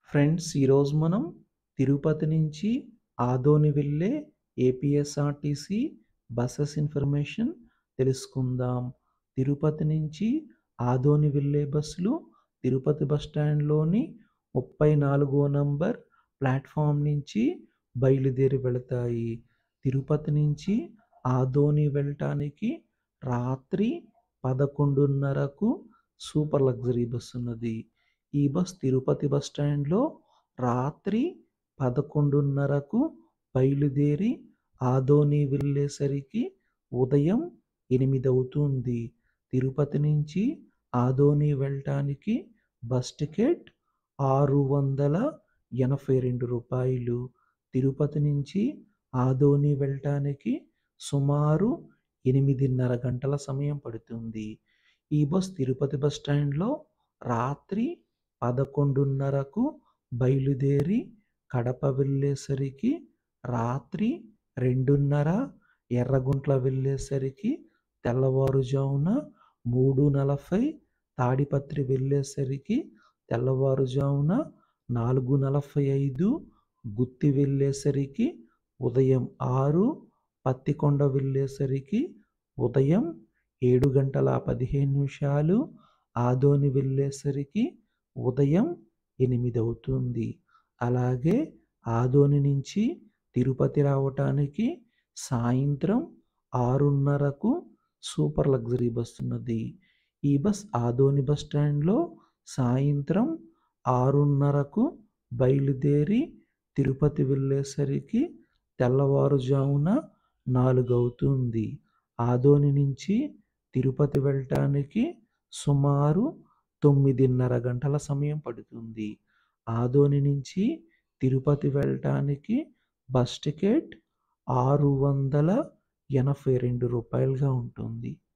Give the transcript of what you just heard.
friends ఈరోజు మనం తిరుపతి నుంచి ఆదోని వెళ్ళే ఏపీఎస్ఆర్టీసీ బస్సెస్ ఇన్ఫర్మేషన్ తెలుసుకుందాం తిరుపతి నుంచి ఆదోని వెళ్ళే బస్సులు తిరుపతి బస్ స్టాండ్లోని ముప్పై నాలుగో నంబర్ ప్లాట్ఫామ్ నుంచి బయలుదేరి వెళతాయి తిరుపతి నుంచి ఆదోని వెళ్ళటానికి రాత్రి పదకొండున్నరకు సూపర్ లగ్జరీ బస్ ఉన్నది ఈ బస్ తిరుపతి బస్ స్టాండ్లో రాత్రి పదకొండున్నరకు బయలుదేరి ఆదోని వెళ్ళేసరికి ఉదయం ఎనిమిది అవుతుంది తిరుపతి నుంచి ఆదోని వెళ్ళటానికి బస్ టికెట్ ఆరు వందల ఎనభై రెండు రూపాయలు తిరుపతి నుంచి ఆదోని వెళ్ళటానికి సుమారు ఎనిమిదిన్నర గంటల సమయం పడుతుంది ఈ బస్ తిరుపతి బస్ స్టాండ్లో రాత్రి పదకొండున్నరకు బయలుదేరి కడప వెళ్ళేసరికి రాత్రి రెండున్నర ఎర్రగుంట్ల వెళ్ళేసరికి తెల్లవారుజామున మూడు నలభై తాడిపత్రి వెళ్ళేసరికి తెల్లవారుజామున నాలుగు నలభై ఐదు గుత్తి వెళ్ళేసరికి ఉదయం ఆరు పత్తికొండ వెళ్ళేసరికి ఉదయం ఏడు గంటల పదిహేను నిమిషాలు ఆదోని వెళ్ళేసరికి ఉదయం ఎనిమిది అవుతుంది అలాగే ఆదోని నుంచి తిరుపతి రావటానికి సాయంత్రం ఆరున్నరకు సూపర్ లగ్జరీ బస్ ఉన్నది ఈ బస్ ఆదోని బస్ స్టాండ్లో సాయంత్రం ఆరున్నరకు బయలుదేరి తిరుపతి వెళ్ళేసరికి తెల్లవారుజామున నాలుగు అవుతుంది ఆదోని నుంచి తిరుపతి వెళ్ళటానికి సుమారు తొమ్మిదిన్నర గంటల సమయం పడుతుంది ఆదోని నుంచి తిరుపతి వెళ్ళటానికి బస్ టికెట్ ఆరు వందల ఎనభై రెండు రూపాయలుగా ఉంటుంది